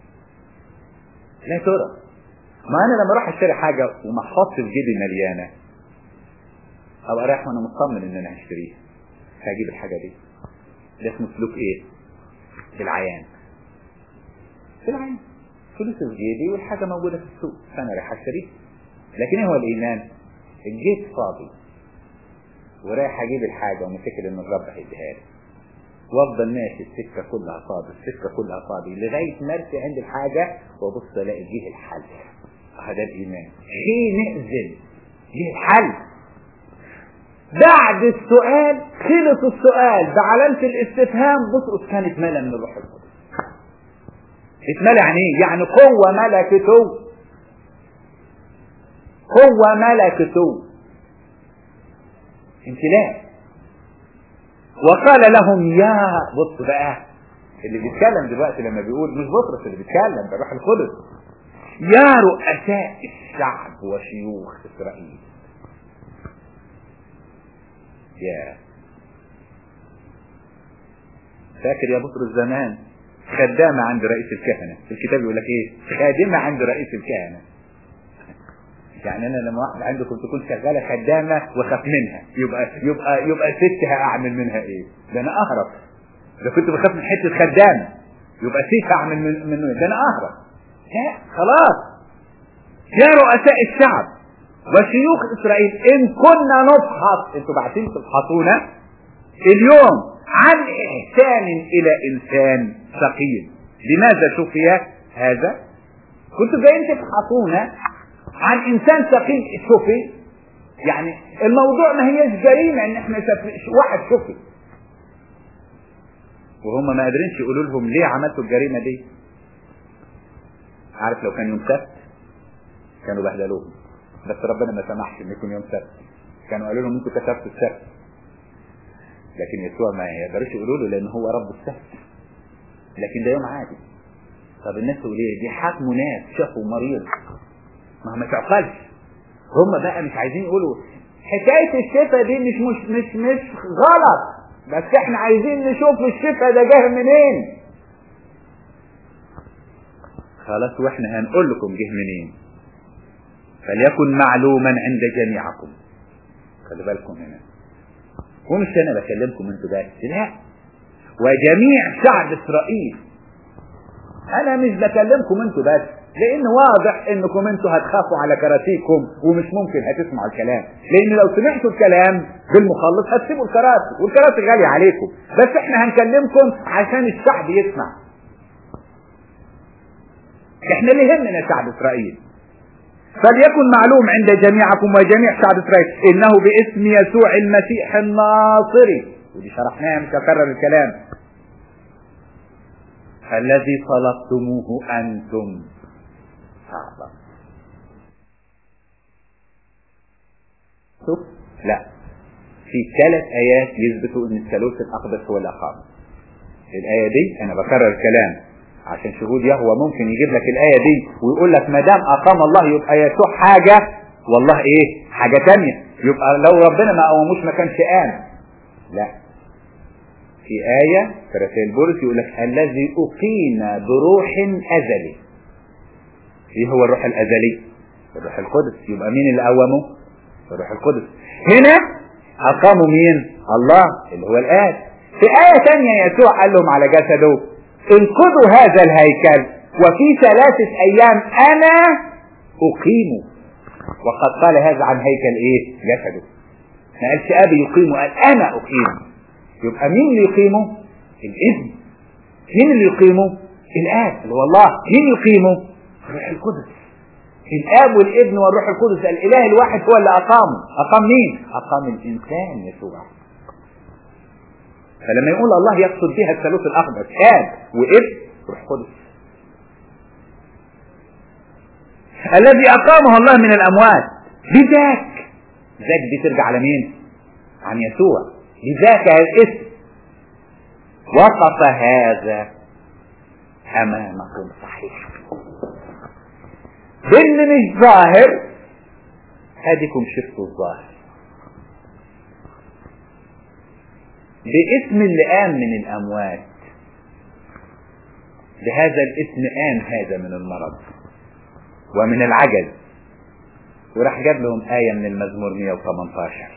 لا ترى ما انا لما اروح اشتري حاجه ومحفظتي في جيبي مليانه ابقى رايح وانا مطمن ان انا هشتريها هجيب الحاجة دي ده اسمه سلوك ايه بالعيان بالعيان فلوس في جيبي والحاجة موجودة في السوق فانا رايح اشتريها لكن ايه هو الايمان الجيب فاضي ورايح اجيب الحاجة ومتكل ان الرب هيديها لي وافضل ماشي السكة كلها فاضي السكة كلها فاضي لغاية ما ارسي عند الحاجة وابص الاقي جه الحل هذا الايمان حينئذ جه الحل بعد السؤال خلص السؤال بعلامة الاستفهام بطرس كان اتملى من الروح القدس اتملى يعني ايه؟ يعني قوة ملكته قوة ملكته امتلاء وقال لهم يا بص بقى اللي بيتكلم دلوقتي لما بيقول مش بطرس اللي بيتكلم ده الروح القدس يا رؤساء الشعب وشيوخ اسرائيل يا فاكر يا بطرس زمان خدامة عند رئيس الكهنة الكتاب يقول لك ايه خادمة عند رئيس الكهنة يعني انا لما واحد عندكم تكون شغالة خدامة وخاف منها يبقى يبقى يبقى ست اعمل منها ايه ده انا اهرب ده كنت بخاف من حتة خدامة يبقى ست اعمل من منه ده انا اهرب لا خلاص يا رؤساء الشعب وشيوخ اسرائيل ان كنا نفحص انتوا بعتين تفحصونا اليوم عن احسان الى انسان ثقيل لماذا شفي هذا كنتوا جايين تفحصونا عن انسان ثقيل شفي يعني الموضوع ما هيش جريمه ان احنا شف... واحد شفي وهم ما قادرينش يقولوا لهم ليه عملتوا الجريمة دي عارف لو كان يوم سبت كانوا بهدلوهم بس ربنا ما سمحش ان يكون يوم سبت كانوا قالوا لهم انتوا كتبتوا السبت لكن يسوع ما يقدروش يقولوا له لان هو رب السبت لكن ده يوم عادي طب الناس تقول ايه دي حاكموا ناس شافوا مريض ما ما تعقلش هم بقى مش عايزين يقولوا حكاية الشفا دي مش مش مش مش غلط بس احنا عايزين نشوف الشفا ده جه منين خلاص واحنا هنقول لكم جه منين فليكن معلوما عند جميعكم خلي بالكم هنا ومش انا بكلمكم انتوا بس لا وجميع شعب اسرائيل انا مش بكلمكم انتوا بس لان واضح انكم انتوا هتخافوا على كراسيكم ومش ممكن هتسمعوا الكلام لان لو سمعتوا الكلام بالمخلص هتسيبوا الكراسي والكراسي غالية عليكم بس احنا هنكلمكم عشان الشعب يسمع احنا اللي يهمنا شعب اسرائيل فليكن معلوم عند جميعكم وجميع شعب اسرائيل انه باسم يسوع المسيح الناصري ودي شرحناها مش هكرر الكلام الذي طلبتموه انتم اعظم شوف لا في ثلاث ايات يثبتوا ان الثالوث الاقدس هو الاقام الايه دي انا بكرر الكلام عشان شهود يهوى ممكن يجيب لك الآية دي ويقول لك ما دام أقام الله يبقى يسوع حاجة والله إيه حاجة تانية يبقى لو ربنا ما قوموش ما كانش قام لا في آية في رسائل بولس يقول لك الذي أقيم بروح أزلي إيه هو الروح الأزلي الروح القدس يبقى مين اللي قومه الروح القدس هنا أقاموا مين الله اللي هو الآب في آية تانية يسوع قال لهم على جسده انقذوا هذا الهيكل وفي ثلاثة ايام انا اقيمه وقد قال هذا عن هيكل ايه جسده ما قالش ابي يقيمه قال انا اقيمه يبقى مين اللي يقيمه الابن مين اللي يقيمه الاب اللي هو الله مين يقيمه الروح القدس الاب والابن والروح القدس الاله الواحد هو اللي اقامه اقام مين اقام الانسان يسوع فلما يقول الله يقصد بها الثالوث الاخضر اب وابن روح قدس الذي اقامه الله من الاموات بذاك ذاك دي ترجع على مين عن يسوع بذاك الاسم وقف هذا امامكم صحيح باللي مش ظاهر اديكم شفتوا الظاهر باسم اللي قام من الأموات بهذا الاسم قام هذا من المرض ومن العجز وراح جاب لهم آية من المزمور 118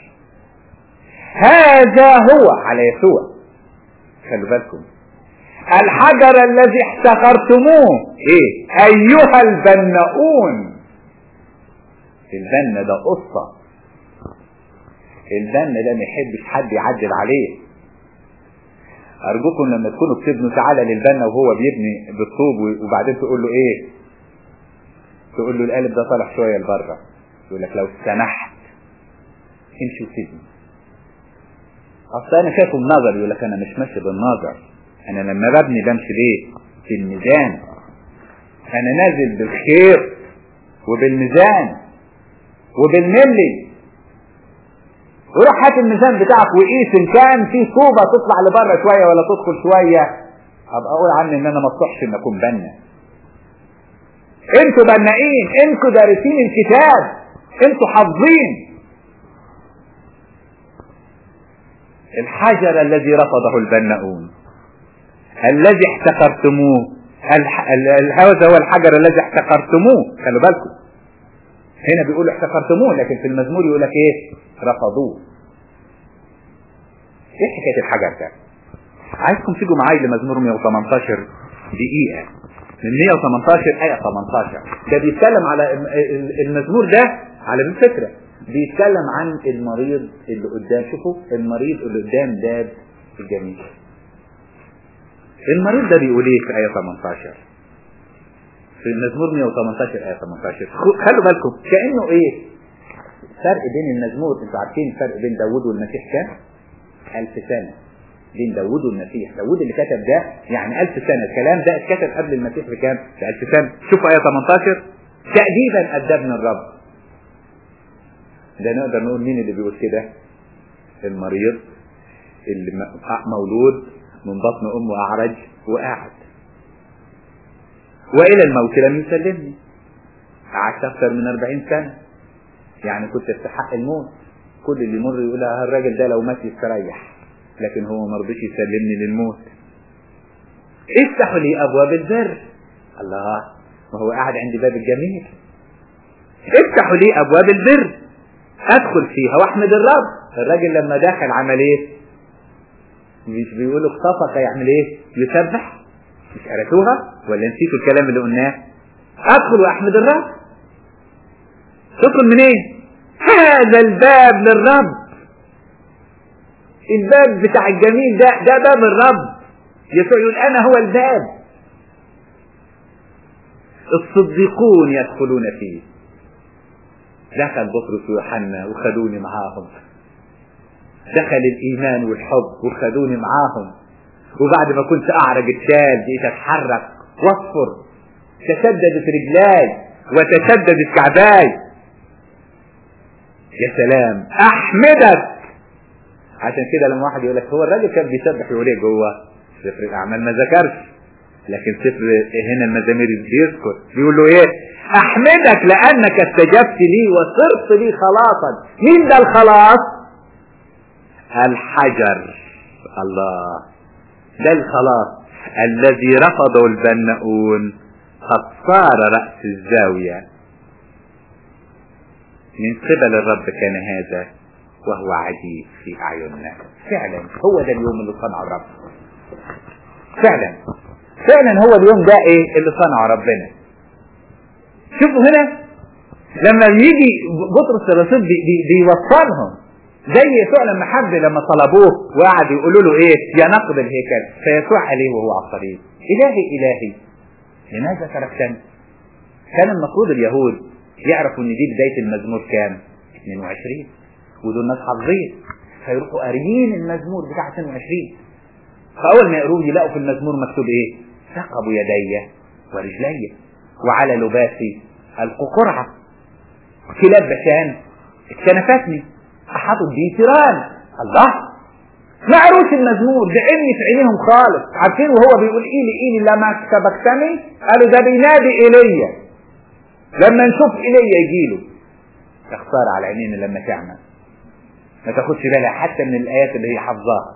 هذا هو على يسوع خلوا بالكم الحجر الذي احتقرتموه ايه ايها البناؤون البنا ده قصة البنا ده ما يحبش حد يعدل عليه ارجوكم لما تكونوا بتبنوا تعالى للبنا وهو بيبني بالطوب وبعدين تقول له ايه تقول له القالب ده طالع شويه لبره يقول لك لو سمحت امشي وسيبني اصل انا شايفه بنظر يقول لك انا مش ماشي بالنظر انا لما ببني بمشي ليه في الميزان انا نازل بالخير وبالميزان وبالملي وروح هات الميزان بتاعك وقيس ان كان في طوبه تطلع لبره شويه ولا تدخل شويه ابقى اقول عني ان انا ما اصلحش ان اكون بنا انتوا بنائين انتوا دارسين الكتاب انتوا حافظين الحجر الذي رفضه البناؤون الذي احتقرتموه هذا هو الحجر الذي احتقرتموه خلوا بالكم هنا بيقولوا احتقرتموه لكن في المزمور يقول لك ايه رفضوه ايه حكايه الحجر ده عايزكم تيجوا معايا لمزمور 118 دقيقه من 118 آية 18 ده بيتكلم على المزمور ده على فكرة بيتكلم عن المريض اللي قدام شوفوا المريض اللي قدام باب الجميل المريض ده بيقول ايه في آية 18 في المزمور 118 آية 18 خلوا بالكم كأنه ايه فرق بين المزمور انتوا عارفين الفرق بين داوود والمسيح كام؟ ألف سنة دين داوود والمسيح داوود اللي كتب ده يعني ألف سنة الكلام ده اتكتب قبل المسيح بكام بألف سنة شوفوا آية 18 تأديبا أدبنا الرب ده نقدر نقول مين اللي بيقول كده المريض اللي مولود من بطن أمه أعرج وقاعد وإلى الموت لم يسلمني قعدت أكثر من أربعين سنة يعني كنت استحق الموت كل اللي يمر يقول الراجل ده لو مات يستريح لكن هو ما رضيش يسلمني للموت افتحوا لي ابواب البر الله ما هو قاعد عند باب الجميل افتحوا لي ابواب البر ادخل فيها واحمد الرب الراجل لما دخل عمل ايه مش بيقولوا اخطفك يعمل ايه يسبح مش قرأتوها ولا نسيتوا الكلام اللي قلناه ادخل واحمد الرب تدخل منين هذا الباب للرب الباب بتاع الجميل ده ده باب الرب يسوع يقول انا هو الباب الصديقون يدخلون فيه دخل بطرس ويوحنا وخدوني معاهم دخل الايمان والحب وخدوني معاهم وبعد ما كنت اعرج الشال بقيت اتحرك واصفر تشددت رجلاي وتشددت كعباي يا سلام احمدك عشان كده لما واحد يقول لك هو الراجل كان بيسبح يقول ايه جوه سفر الاعمال ما ذكرش لكن سفر هنا المزامير بيذكر بيقول له ايه احمدك لانك استجبت لي وصرت لي خلاصا مين ده الخلاص الحجر الله ده الخلاص الذي رفضه البناؤون قد صار رأس الزاوية من قبل الرب كان هذا وهو عجيب في أعيننا فعلا هو ده اليوم اللي صنعه الرب فعلا فعلا هو اليوم ده ايه اللي صنعه ربنا شوفوا هنا لما يجي بطرس الرسول بي بي بيوصلهم زي يسوع لما حب لما طلبوه وقعد يقولوا له ايه يا نقض الهيكل فيسوع عليه وهو على الصليب الهي الهي لماذا تركتني كان المفروض اليهود يعرفوا ان دي بدايه المزمور كام 22 ودول ناس حافظين فيروحوا قاريين المزمور بتاع 22 فاول ما يقروه يلاقوا في المزمور مكتوب ايه ثقبوا يدي ورجلي وعلى لباسي القوا قرعه كلاب بشان اكتنفتني احاطوا بي تيران الله ما قروش المزمور ده اني في عينيهم خالص عارفين وهو بيقول ايلي ايلي لما سبقتني قالوا ده بينادي ايليا لما نشوف ايليا يجيله اختار على عينينا لما تعمل ما تاخدش بالها حتى من الايات اللي هي حافظاها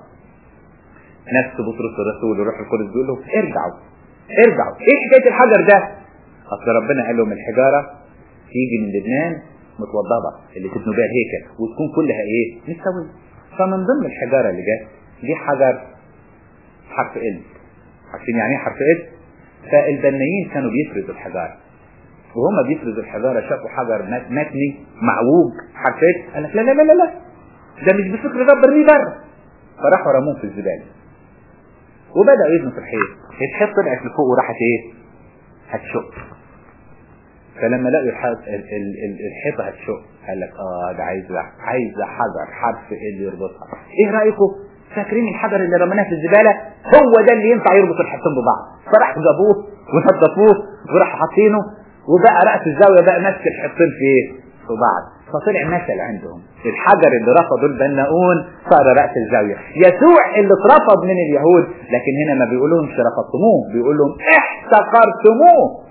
نفس بطرس الرسول والروح القدس بيقول لهم ارجعوا ارجعوا ايه حكايه الحجر ده اصل ربنا قال لهم الحجاره تيجي من لبنان متوضبه اللي تبنوا بيها الهيكل وتكون كلها ايه مستويه فمن ضمن الحجاره اللي جت دي حجر حرف ال عارفين يعني ايه حرف ال فالبنايين كانوا بيفرزوا الحجاره وهم بيفرزوا الحجاره شافوا حجر متني معوج حرف ال قال لك لا لا لا لا لا ده مش بفكر رب ارميه بره فراحوا رموه في الزباله وبدأوا يبنوا في الحيط الحيط طلعت لفوق وراحت ايه هتشق فلما لقوا الحيط الحيطة هتشق قال لك اه ده عايزة عايزة حجر حرف ايه اللي يربطها ايه رأيكم فاكرين الحجر اللي رميناه في الزبالة هو ده اللي ينفع يربط الحيطين ببعض فراحوا جابوه ونظفوه وراحوا حاطينه وبقى رأس الزاوية بقى ماسك الحيطين في ايه في بعض فطلع مثل عندهم الحجر اللي رفضوا البناؤون صار رأس الزاوية يسوع اللي اترفض من اليهود لكن هنا ما بيقولهمش رفضتموه بيقول لهم احتقرتموه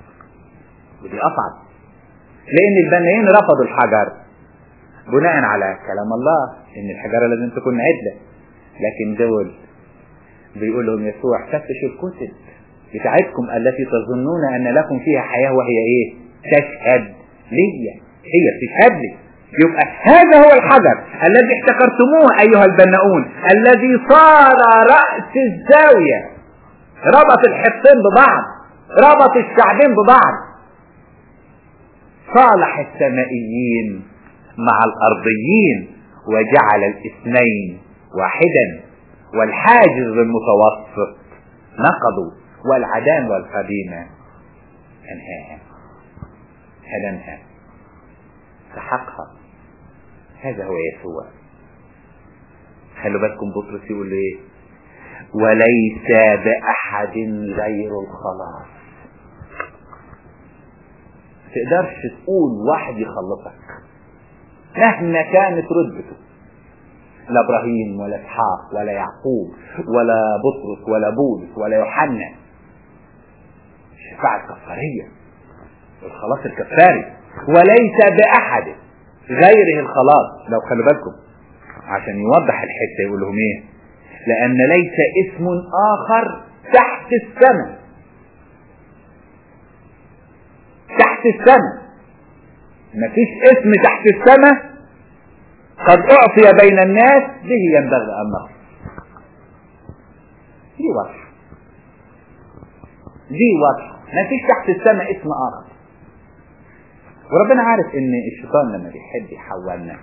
ودي أصعب لأن البنايين رفضوا الحجر بناء على كلام الله إن الحجارة لازم تكون عدلة لكن دول بيقول لهم يسوع فتشوا الكتب بتاعتكم التي تظنون أن لكم فيها حياة وهي إيه؟ تشهد ليا هي بتشهد لي يبقى هذا هو الحجر الذي احتقرتموه ايها البناؤون الذي صار رأس الزاوية ربط الحطين ببعض ربط الشعبين ببعض صالح السمائيين مع الارضيين وجعل الاثنين واحدا والحاجز المتوسط نقضوا والعدان والقديمة انهاها هدمها سحقها هذا هو يسوع خلوا بالكم بطرس يقول له ايه وليس بأحد غير الخلاص تقدرش تقول واحد يخلصك مهما كانت رتبته لا ابراهيم ولا اسحاق ولا يعقوب ولا بطرس ولا بولس ولا يوحنا الشفاعة الكفارية الخلاص الكفاري وليس بأحد غيره الخلاص لو خلوا بالكم عشان يوضح الحتة يقول لهم ايه لأن ليس اسم آخر تحت السماء تحت السماء مفيش اسم تحت السماء قد أعطي بين الناس به ينبغي أن نخلص دي واضحة دي واضحة مفيش تحت السماء اسم آخر وربنا عارف ان الشيطان لما بيحب يحولنا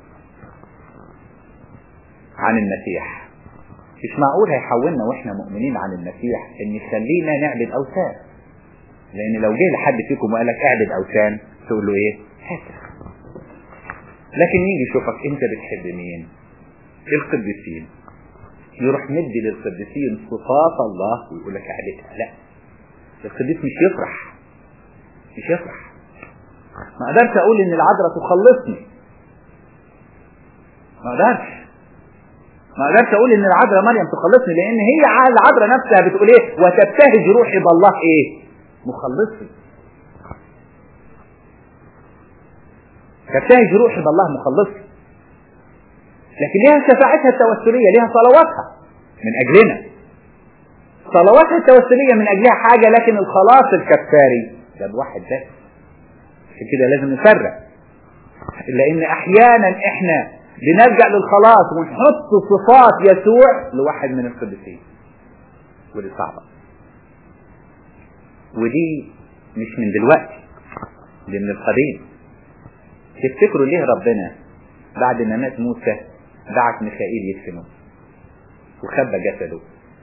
عن المسيح مش معقول هيحولنا واحنا مؤمنين عن المسيح ان يخلينا نعبد اوثان لان لو جه لحد فيكم وقال لك اعبد اوثان تقول له ايه هاتف لكن يجي يشوفك انت بتحب مين القديسين يروح مدي للقديسين صفات الله ويقول لك اعبدها لا القديس مش يفرح مش يفرح ما اقدرش اقول ان العذراء تخلصني ما اقدرش ما اقدرش اقول ان العذراء مريم تخلصني لان هي العذراء نفسها بتقول ايه وتبتهج روحي بالله ايه مخلصي تبتهج روحي بالله مخلصي لكن ليها شفاعتها التوسلية ليها صلواتها من أجلنا صلواتها التوسلية من أجلها حاجة لكن الخلاص الكفاري ده بواحد بس عشان كده لازم نفرق لأن أحيانا إحنا بنرجع للخلاص ونحط صفات يسوع لواحد من القديسين ودي صعبة ودي مش من دلوقتي دي من القديم تفتكروا ليه ربنا بعد ما مات موسى بعت ميخائيل يدفنه وخبى جسده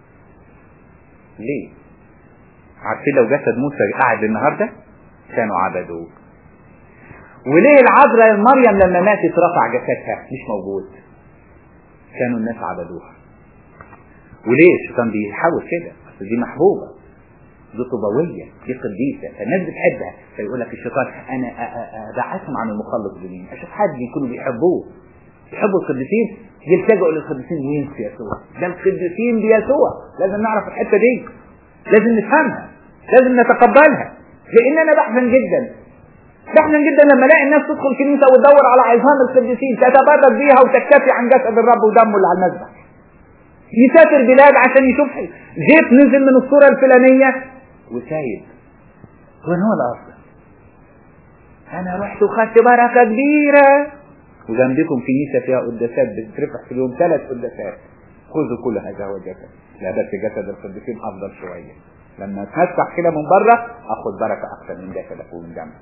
ليه عارفين لو جسد موسى قعد النهارده كانوا عبدوه وليه العذراء مريم لما ماتت رفع جسدها مش موجود كانوا الناس عبدوها وليه الشيطان بيحاول كده بس دي محبوبه دي طبوية دي قديسة فالناس بتحبها فيقول لك الشيطان أنا أبعثهم عن المخلص بمين أشوف حد يكونوا بيحبوه يحبوا القديسين يلتجئوا للقديسين مين في يسوع ده القديسين بيسوع لازم نعرف الحتة دي لازم نفهمها لازم نتقبلها لأن أنا بحزن جدا بحزن جدا لما الاقي الناس تدخل كنيسة وتدور على عظام القديسين تتبرك بيها وتكتفي عن جسد الرب ودمه اللي على المذبح يسافر بلاد عشان يشوف زيت نزل من الصورة الفلانية وسايب وين هو الأصل أنا رحت وخدت بركة كبيرة وجنبكم كنيسة فيها قداسات بتترفع في اليوم ثلاث قداسات خذوا كل هذا هو جسد لا بس جسد القديسين أفضل شوية لما اتمسح كده من بره اخد بركة أكثر من جسدك ومن دمك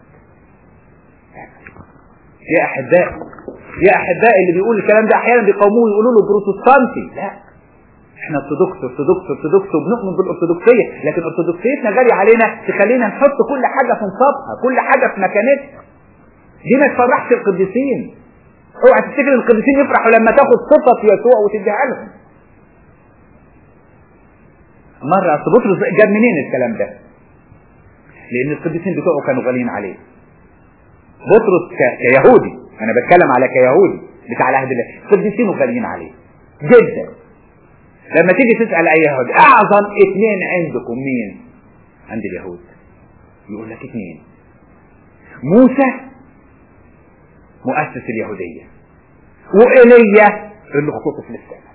يا أحباء يا أحباء اللي بيقول الكلام ده أحيانا بيقوموه يقولوا له بروتستانتي لا احنا ارثوذكس ارثوذكس ارثوذكس وبنؤمن بالارثوذكسيه لكن ارثوذكسيتنا غاليه علينا تخلينا نحط كل حاجه في نصابها كل حاجه في مكانتها دي ما تفرحش القديسين اوعى تفتكر القديسين يفرحوا لما تاخد صفه يسوع وتديها لهم مرة أصل بطرس جاب منين الكلام ده؟ لأن القديسين بتوعه كانوا غاليين عليه. بطرس كيهودي أنا بتكلم على كيهودي بتاع العهد الله، القديسين غاليين عليه جدا. لما تيجي تسأل أي يهودي أعظم اثنين عندكم مين؟ عند اليهود. يقول لك اثنين. موسى مؤسس اليهودية. وإيليا اللي خطوط في السماء.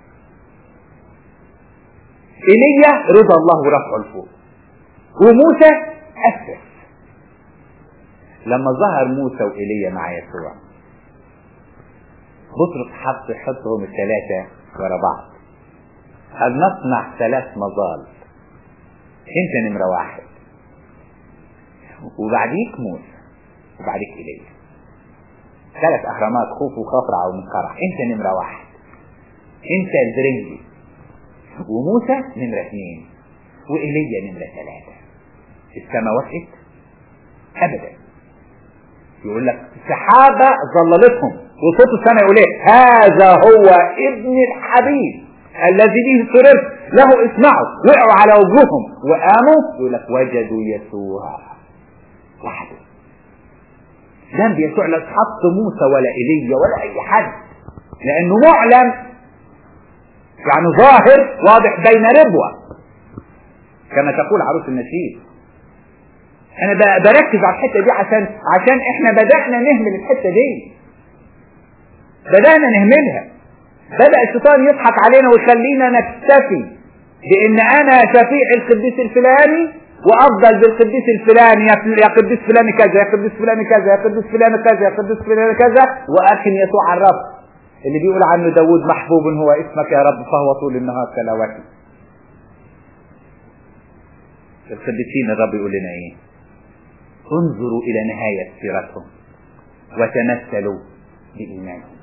ايليا رضا الله ورفعه لفوق وموسى اسس لما ظهر موسى وايليا مع يسوع بطرس حط يحطهم الثلاثة ورا بعض قال نصنع ثلاث مظال انت نمرة واحد وبعديك موسى وبعديك ايليا ثلاث اهرامات خوف وخفرع ومنقرع انت نمرة واحد انت البرنجي وموسى نمرة اثنين وإيليا نمرة ثلاثة السماء وقفت أبدا يقول لك سحابة ظللتهم وصوت السماء يقول ايه هذا هو ابن الحبيب الذي به سررت له اسمعوا وقعوا على وجوههم وقاموا يقول لك وجدوا يسوع وحده ذنب يسوع لا تحط موسى ولا ايليا ولا اي حد لانه معلن يعني ظاهر واضح بين ربوه كما تقول عروس النشيد انا بركز على الحته دي عشان عشان احنا بدانا نهمل الحته دي بدانا نهملها بدا الشيطان يضحك علينا ويخلينا نكتفي بان انا شفيع القديس الفلاني وافضل بالقديس الفلاني يا قديس فلان كذا يا قديس فلان كذا يا قديس فلان كذا يا قديس فلان كذا واركن يسوع على الرب اللي بيقول عنه داود محبوب هو اسمك يا رب فهو طول النهار تلاوته القديسين الرب يقول لنا ايه انظروا الى نهاية سيرتهم وتمثلوا بإيمانهم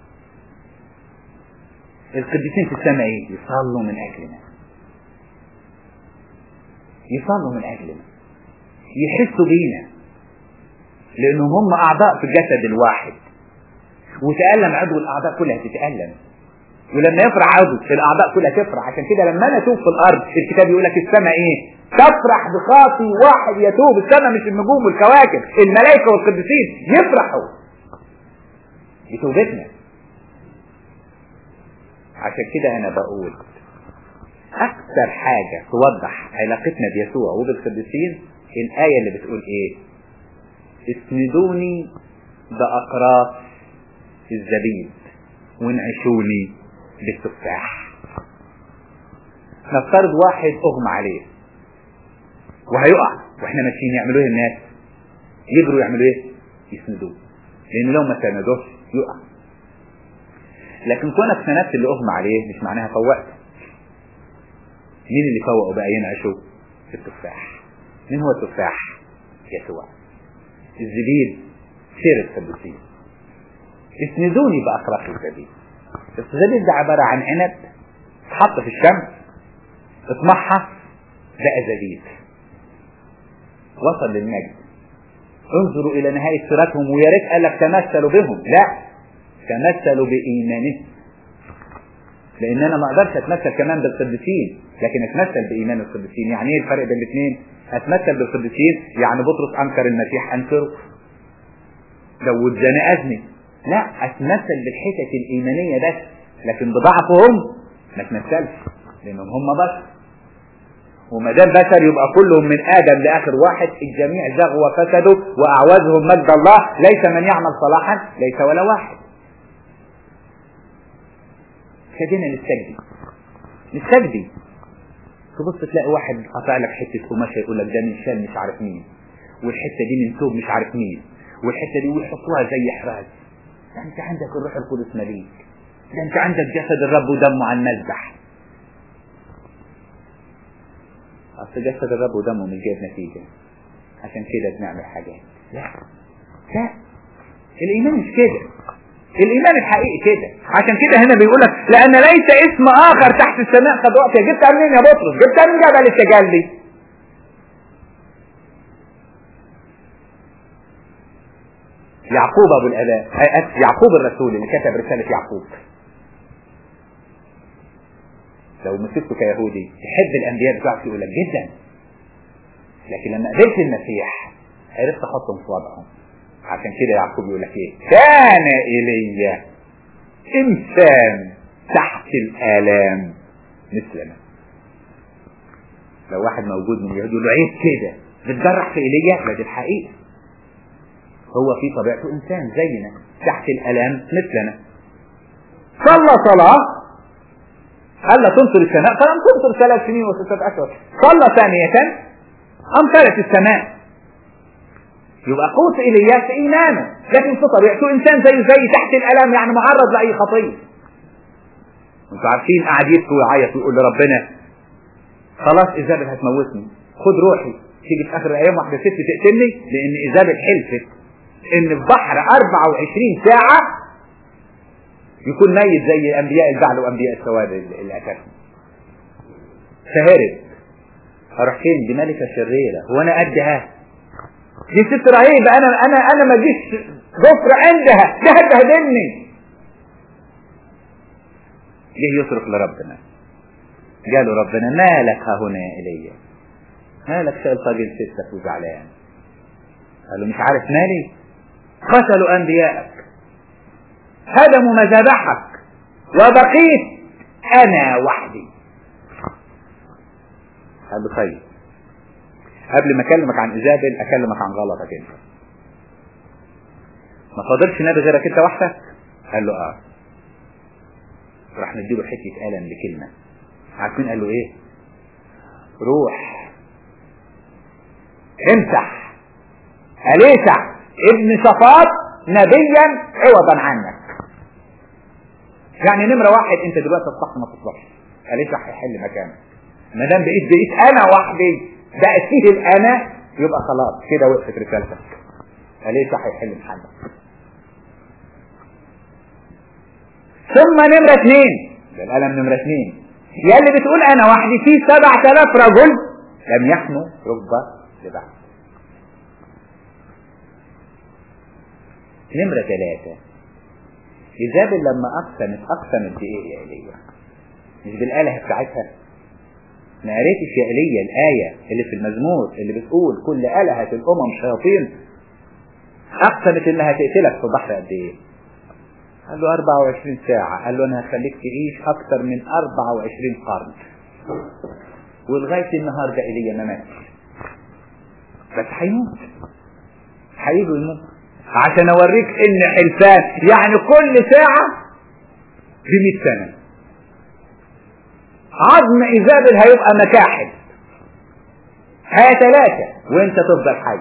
القديسين في السماء ايه يصلوا من اجلنا يصلوا من اجلنا يحسوا بينا لانهم هم اعضاء في الجسد الواحد وتألم عضو الاعضاء كلها تتألم ولما يفرح عضو الاعضاء كلها تفرح عشان كده لما انا اشوف في الارض الكتاب يقول لك السماء ايه تفرح بخاطي واحد يتوب السماء مش النجوم والكواكب الملائكه والقديسين يفرحوا بتوبتنا عشان كده انا بقول اكثر حاجة توضح علاقتنا بيسوع وبالقديسين الآية اللي بتقول ايه اسندوني بأقراص الزبيب وانعشوني بالتفاح نفترض واحد اغمى عليه وهيقع واحنا ماشيين يعملوا ايه الناس يجروا يعملوا ايه يسندوه لان لو ما سندوش يقع لكن كونك سندت اللي اغمى عليه مش معناها فوقت مين اللي فوقه بقى ينعشه التفاح مين هو التفاح يسوع الزبيب سير القديسين اسندوني بأقراص الزبيب الزبيب ده عبارة عن عنب اتحط في الشمس اتمحص بقى زبيب وصل للمجد انظروا الى نهاية سيرتهم ويا ريت قال لك تمثلوا بهم لا تمثلوا بإيمانهم لان انا ما اقدرش اتمثل كمان بالقديسين لكن اتمثل بايمان القديسين يعني ايه الفرق بين الاثنين اتمثل بالقديسين يعني بطرس انكر المسيح انكره داود زنقني لا اتمثل بالحتت الايمانيه بس لكن بضعفهم ما اتمثلش لانهم هم بشر وما دام بشر يبقى كلهم من ادم لاخر واحد الجميع زغوا وفسدوا واعوزهم مجد الله ليس من يعمل صلاحا ليس ولا واحد خلينا نستجدي نستجدي تبص تلاقي واحد قطع لك حته قماشه يقول لك ده من شال مش عارف مين والحته دي من ثوب مش عارف مين والحته دي ويحطوها زي احراز ده انت عندك الروح القدس مليك ده انت عندك جسد الرب ودمه على المذبح اصل جسد الرب ودمه مش جايب نتيجه عشان كده بنعمل حاجات لا لا الايمان مش كده الايمان الحقيقي كده عشان كده هنا بيقول لك لان ليس اسم اخر تحت السماء قد اعطي جبتها منين يا بطرس جبتها من جبل التجلي يعقوب ابو الاباء يعقوب الرسول اللي كتب رساله يعقوب لو مسكته كيهودي يحب الانبياء بتوعك يقول لك جدا لكن لما قابلت المسيح عرفت احطهم في وضعهم عشان كده يعقوب يقول لك ايه كان ايليا انسان تحت الالام مثلنا لو واحد موجود من اليهود يقول له عيب كده بتجرح في ايليا لا دي الحقيقه هو في طبيعته انسان زينا تحت الالام مثلنا صلى صلاه الا تمطر السماء فلم تمطر ثلاث سنين وستة اشهر صلى ثانية امطرت السماء يبقى قوة إلياس إيمانه لكن في طبيعته إنسان زيه زي تحت الألم يعني معرض لأي خطية انتوا عارفين قاعد يبكي ويعيط ويقول لربنا خلاص إيزابل هتموتني خد روحي تيجي في آخر الأيام واحدة ست تقتلني لأن إيزابل حلفت إن في بحر 24 ساعة يكون ميت زي أنبياء البعل وأنبياء السواد اللي قتلهم فهرب أروح فين دي ملكة شريرة هو أنا قدها دي ست رهيبة أنا أنا أنا ما جيش ضفر عندها ده هتهدمني جه يصرخ لربنا قالوا ربنا مالك ها هنا يا ايليا مالك شايل طاجن ستك وزعلان قال له مش عارف مالي قتلوا انبيائك هدموا مذابحك وبقيت انا وحدي قال له طيب قبل ما اكلمك عن ايزابل اكلمك عن غلطك انت ما فاضلش نبي غيرك انت وحدك قال له اه راح نديله حته قلم بكلمه عارفين قال له ايه روح امسح اليسع ابن صفات نبيا عوضا عنك يعني نمره واحد انت دلوقتي الصح ما تصلحش اليسع هيحل مكانك ما دام بقيت بقيت انا وحدي بقت فيه الانا يبقى خلاص كده وقفت رسالتك اليسع هيحل محلك ثم نمرة اثنين ده القلم نمرة اثنين يا اللي بتقول انا وحدي في سبعة الاف رجل لم يحنوا ركبة لبعض نمرة ثلاثة إيزابل لما أقسمت أقسمت بإيه يا إيليا؟ مش بالآلهة بتاعتها ما قريتش يا إيليا الآية اللي في المزمور اللي بتقول كل آلهة الأمم شياطين أقسمت إنها تقتلك في بحر قد إيه؟ قال له 24 ساعة قال له أنا هخليك تعيش أكثر من 24 قرن ولغاية النهاردة إيليا ما ماتش بس هيموت هيجوا يموت عشان اوريك ان حلفان يعني كل ساعة ب 100 سنة عظم ايزابل هيبقى مكاحل ثلاثة وانت تفضل حي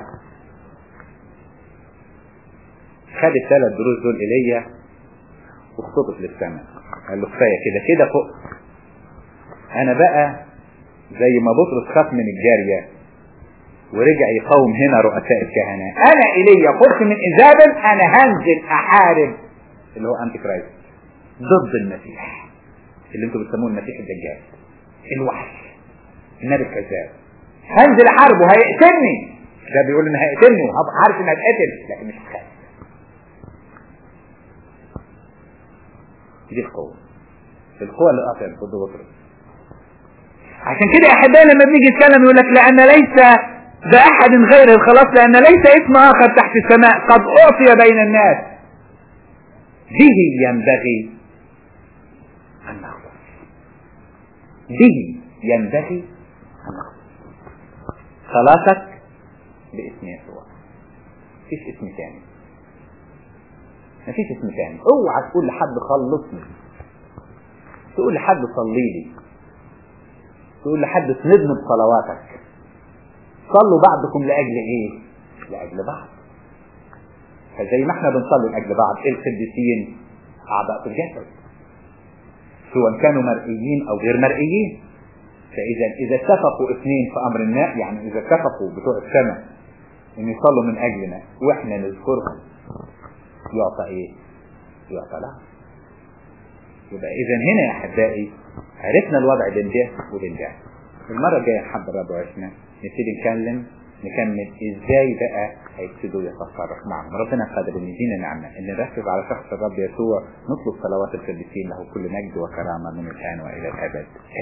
خد الثلاث دروس دول ايليا واختطف للسماء قال له كفايه كده كده فوق انا بقى زي ما بطرس خاف من الجاريه ورجع يقاوم هنا رؤساء الكهنة انا ايليا قلت من ايزابل انا هنزل احارب اللي هو انتي كرايست ضد المسيح اللي انتوا بتسموه المسيح الدجال الوحش النبي الكذاب هنزل احاربه هيقتلني ده بيقول ان هيقتلني وهبقى عارف اني هتقتل لكن مش هخاف دي القوة القوة اللي قاطع ضد بطرس عشان كده يا احبائي لما بنيجي نتكلم يقول لك لان ليس بأحد غير الخلاص لأن ليس اسم آخر تحت السماء قد أعطي بين الناس به ينبغي أن نخلص به ينبغي أن نخلص خلاصك باسم يسوع مفيش اسم تاني مفيش اسم تاني اوعى تقول لحد خلصني تقول لحد صلي لي تقول لحد اسندني بصلواتك صلوا بعضكم لأجل ايه لأجل بعض فزي ما احنا بنصلي لأجل بعض القديسين أعضاء في الجسد سواء كانوا مرئيين أو غير مرئيين فإذا إذا اتفقوا اثنين في أمر ما يعني إذا اتفقوا بتوع السماء إن يصلوا من أجلنا وإحنا نذكرهم يعطى إيه؟ يعطى له يبقى إذا هنا يا أحبائي عرفنا الوضع بين ده وبين ده المرة الجاية حب الرب وعشنا نبتدي نتكلم نكمل ازاي بقى هيبتدوا يتصرف معهم ربنا قادر ان يدينا نعمه ان نركز على شخص الرب يسوع نطلب صلوات القديسين له كل مجد وكرامه من الان والى الابد